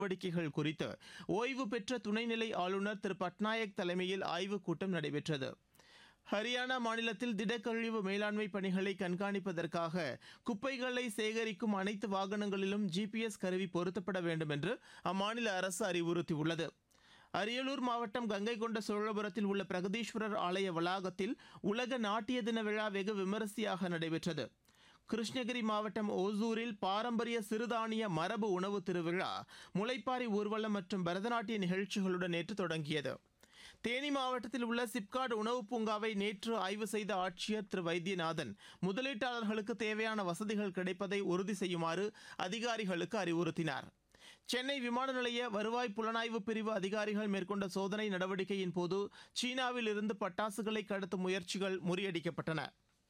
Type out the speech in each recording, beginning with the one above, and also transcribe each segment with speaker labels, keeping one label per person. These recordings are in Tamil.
Speaker 1: நடவடிக்கைகள் குறித்து ஓய்வு பெற்ற துணைநிலை ஆளுநர் திரு பட்நாயக் தலைமையில் ஆய்வுக் கூட்டம் நடைபெற்றது ஹரியானா மாநிலத்தில் திடக்கழிவு மேலாண்மை பணிகளை கண்காணிப்பதற்காக குப்பைகளை சேகரிக்கும் அனைத்து வாகனங்களிலும் ஜிபிஎஸ் கருவி பொருத்தப்பட வேண்டும் என்று அம்மாநில அரசு அறிவுறுத்தியுள்ளது அரியலூர் மாவட்டம் கங்கை கொண்ட சோழபுரத்தில் உள்ள பிரகதீஸ்வரர் ஆலய வளாகத்தில் உலக நாட்டிய தின விழா வெகு விமரிசையாக நடைபெற்றது கிருஷ்ணகிரி மாவட்டம் ஓசூரில் பாரம்பரிய சிறுதானிய மரபு உணவு திருவிழா முளைப்பாரி ஊர்வலம் மற்றும் பரதநாட்டிய நிகழ்ச்சிகளுடன் நேற்று தொடங்கியது தேனி மாவட்டத்தில் உள்ள சிப்காட் உணவுப் பூங்காவை நேற்று ஆய்வு செய்த ஆட்சியர் திரு வைத்தியநாதன் முதலீட்டாளர்களுக்கு தேவையான வசதிகள் கிடைப்பதை உறுதி செய்யுமாறு அதிகாரிகளுக்கு அறிவுறுத்தினார் சென்னை விமான நிலைய வருவாய் புலனாய்வு பிரிவு அதிகாரிகள் மேற்கொண்ட சோதனை நடவடிக்கையின் போது சீனாவில் இருந்து பட்டாசுகளை கடத்தும் முயற்சிகள் முறியடிக்கப்பட்டன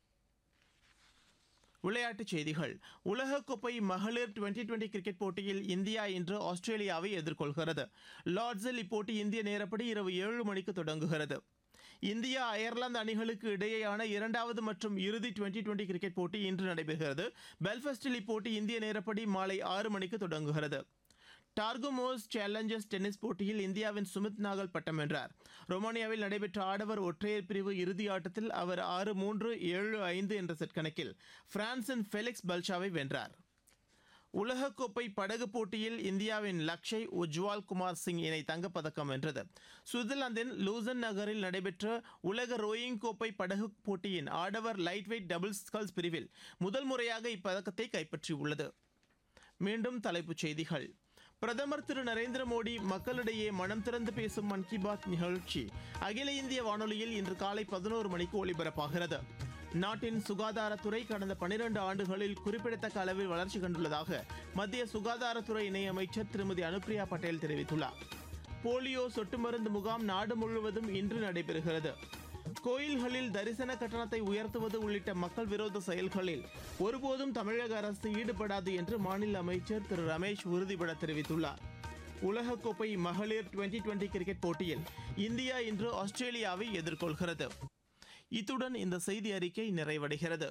Speaker 1: விளையாட்டுச் செய்திகள் உலகக்கோப்பை மகளிர் டுவெண்டி டுவெண்டி கிரிக்கெட் போட்டியில் இந்தியா இன்று ஆஸ்திரேலியாவை எதிர்கொள்கிறது லார்ட்ஸில் இப்போட்டி இந்திய நேரப்படி இரவு ஏழு மணிக்கு தொடங்குகிறது இந்தியா அயர்லாந்து அணிகளுக்கு இடையேயான இரண்டாவது மற்றும் இறுதி டுவெண்டி டுவெண்டி கிரிக்கெட் போட்டி இன்று நடைபெறுகிறது பெல்ஃபாஸ்டில் இப்போட்டி இந்திய நேரப்படி மாலை ஆறு மணிக்கு தொடங்குகிறது டார்குமோஸ் சேலஞ்சர்ஸ் டென்னிஸ் போட்டியில் இந்தியாவின் சுமித் நாகல் பட்டம் வென்றார் ரொமானியாவில் நடைபெற்ற ஆடவர் ஒற்றையர் பிரிவு இறுதி ஆட்டத்தில் அவர் ஆறு மூன்று ஏழு ஐந்து என்ற செட் கணக்கில் பிரான்சின் ஃபெலிக்ஸ் பல்ஷாவை வென்றார் உலகக்கோப்பை படகு போட்டியில் இந்தியாவின் லக்ஷய் உஜ்வால் குமார் சிங் இணை தங்கப்பதக்கம் வென்றது சுவிட்சர்லாந்தின் லூசன் நகரில் நடைபெற்ற உலக ரோயிங் கோப்பை படகு போட்டியின் ஆடவர் லைட் வெயிட் டபுள் ஸ்கல்ஸ் பிரிவில் முதல் முறையாக இப்பதக்கத்தை கைப்பற்றியுள்ளது மீண்டும் தலைப்புச் செய்திகள் பிரதமர் திரு நரேந்திர மோடி மக்களிடையே மனம் திறந்து பேசும் மன் கி பாத் நிகழ்ச்சி அகில இந்திய வானொலியில் இன்று காலை பதினோரு மணிக்கு ஒலிபரப்பாகிறது நாட்டின் சுகாதாரத்துறை கடந்த பனிரெண்டு ஆண்டுகளில் குறிப்பிடத்தக்க அளவில் வளர்ச்சி கண்டுள்ளதாக மத்திய சுகாதாரத்துறை இணையமைச்சர் திருமதி அனுப்பிரியா பட்டேல் தெரிவித்துள்ளார் போலியோ சொட்டு மருந்து முகாம் நாடு முழுவதும் இன்று நடைபெறுகிறது கோயில்களில் தரிசன கட்டணத்தை உயர்த்துவது உள்ளிட்ட மக்கள் விரோத செயல்களில் ஒருபோதும் தமிழக அரசு ஈடுபடாது என்று மாநில அமைச்சர் திரு ரமேஷ் உறுதிபட தெரிவித்துள்ளார் உலகக்கோப்பை மகளிர் டுவெண்டி டுவெண்டி கிரிக்கெட் போட்டியில் இந்தியா இன்று ஆஸ்திரேலியாவை எதிர்கொள்கிறது இத்துடன் இந்த செய்தி அறிக்கை நிறைவடைகிறது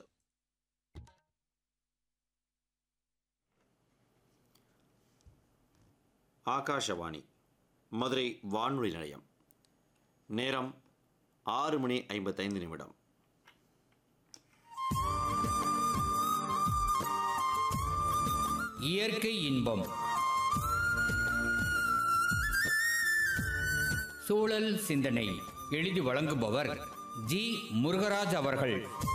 Speaker 2: ஆகாஷவாணி மதுரை வானொலி நிலையம் நேரம் ஆறு மணி ஐம்பத்தைந்து நிமிடம்
Speaker 3: இயற்கை இன்பம் சூழல் சிந்தனை எழுதி வழங்குபவர் ஜி முருகராஜ் அவர்கள்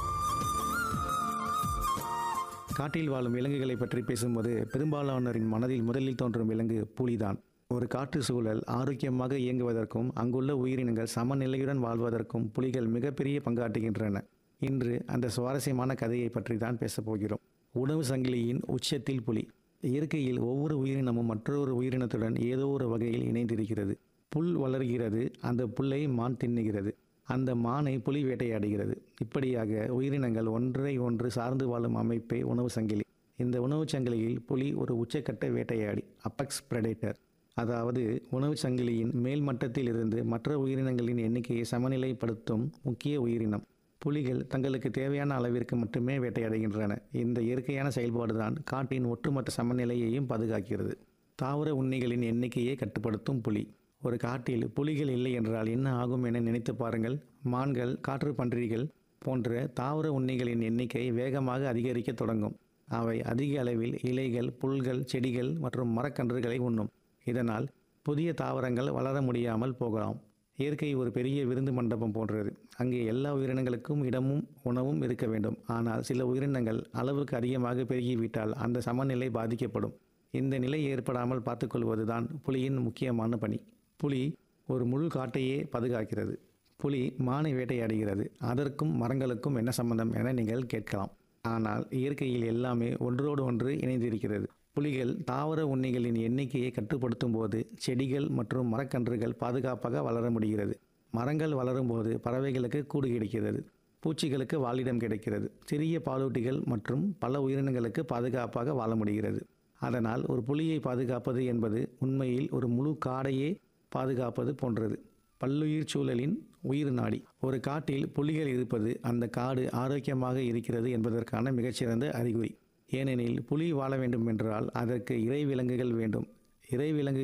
Speaker 4: காட்டில் வாழும் விலங்குகளை பற்றி பேசும்போது பெரும்பாலானோரின் மனதில் முதலில் தோன்றும் விலங்கு புலிதான் ஒரு காட்டு சூழல் ஆரோக்கியமாக இயங்குவதற்கும் அங்குள்ள உயிரினங்கள் சமநிலையுடன் வாழ்வதற்கும் புலிகள் மிகப்பெரிய பங்காற்றுகின்றன இன்று அந்த சுவாரஸ்யமான கதையை பற்றி தான் பேசப் போகிறோம் உணவு சங்கிலியின் உச்சத்தில் புலி இயற்கையில் ஒவ்வொரு உயிரினமும் மற்றொரு உயிரினத்துடன் ஏதோ ஒரு வகையில் இணைந்திருக்கிறது புல் வளர்கிறது அந்த புல்லை மான் தின்னுகிறது அந்த மானை புலி வேட்டையாடுகிறது இப்படியாக உயிரினங்கள் ஒன்றை ஒன்று சார்ந்து வாழும் அமைப்பே உணவு சங்கிலி இந்த உணவுச் சங்கிலியில் புலி ஒரு உச்சக்கட்ட வேட்டையாடி அப்பெக்ஸ் பிரெடேட்டர் அதாவது உணவுச் சங்கிலியின் மேல் மட்டத்தில் இருந்து மற்ற உயிரினங்களின் எண்ணிக்கையை சமநிலைப்படுத்தும் முக்கிய உயிரினம் புலிகள் தங்களுக்கு தேவையான அளவிற்கு மட்டுமே வேட்டையாடுகின்றன இந்த இயற்கையான செயல்பாடுதான் காட்டின் ஒட்டுமொத்த சமநிலையையும் பாதுகாக்கிறது தாவர உண்ணிகளின் எண்ணிக்கையை கட்டுப்படுத்தும் புலி ஒரு காட்டில் புலிகள் இல்லை என்றால் என்ன ஆகும் என நினைத்து பாருங்கள் மான்கள் காற்று பன்றிகள் போன்ற தாவர உண்ணிகளின் எண்ணிக்கை வேகமாக அதிகரிக்க தொடங்கும் அவை அதிக அளவில் இலைகள் புல்கள் செடிகள் மற்றும் மரக்கன்றுகளை உண்ணும் இதனால் புதிய தாவரங்கள் வளர முடியாமல் போகலாம் இயற்கை ஒரு பெரிய விருந்து மண்டபம் போன்றது அங்கே எல்லா உயிரினங்களுக்கும் இடமும் உணவும் இருக்க வேண்டும் ஆனால் சில உயிரினங்கள் அளவுக்கு அதிகமாக பெருகிவிட்டால் அந்த சமநிலை பாதிக்கப்படும் இந்த நிலை ஏற்படாமல் பார்த்துக்கொள்வதுதான் புலியின் முக்கியமான பணி புலி ஒரு முழு காட்டையே பாதுகாக்கிறது புலி மானை வேட்டையாடுகிறது அதற்கும் மரங்களுக்கும் என்ன சம்பந்தம் என நீங்கள் கேட்கலாம் ஆனால் இயற்கையில் எல்லாமே ஒன்றோடு ஒன்று இணைந்திருக்கிறது புலிகள் தாவர உண்ணிகளின் எண்ணிக்கையை கட்டுப்படுத்தும் போது செடிகள் மற்றும் மரக்கன்றுகள் பாதுகாப்பாக வளர முடிகிறது மரங்கள் வளரும்போது பறவைகளுக்கு கூடு கிடைக்கிறது பூச்சிகளுக்கு வாழிடம் கிடைக்கிறது சிறிய பாலூட்டிகள் மற்றும் பல உயிரினங்களுக்கு பாதுகாப்பாக வாழ முடிகிறது அதனால் ஒரு புலியை பாதுகாப்பது என்பது உண்மையில் ஒரு முழு காடையே பாதுகாப்பது போன்றது பல்லுயிர் சூழலின் உயிர் நாடி ஒரு காட்டில் புலிகள் இருப்பது அந்த காடு ஆரோக்கியமாக இருக்கிறது என்பதற்கான மிகச்சிறந்த அறிகுறி ஏனெனில் புலி வாழ வேண்டும் என்றால் அதற்கு இறை விலங்குகள் வேண்டும் இறைவிலங்கு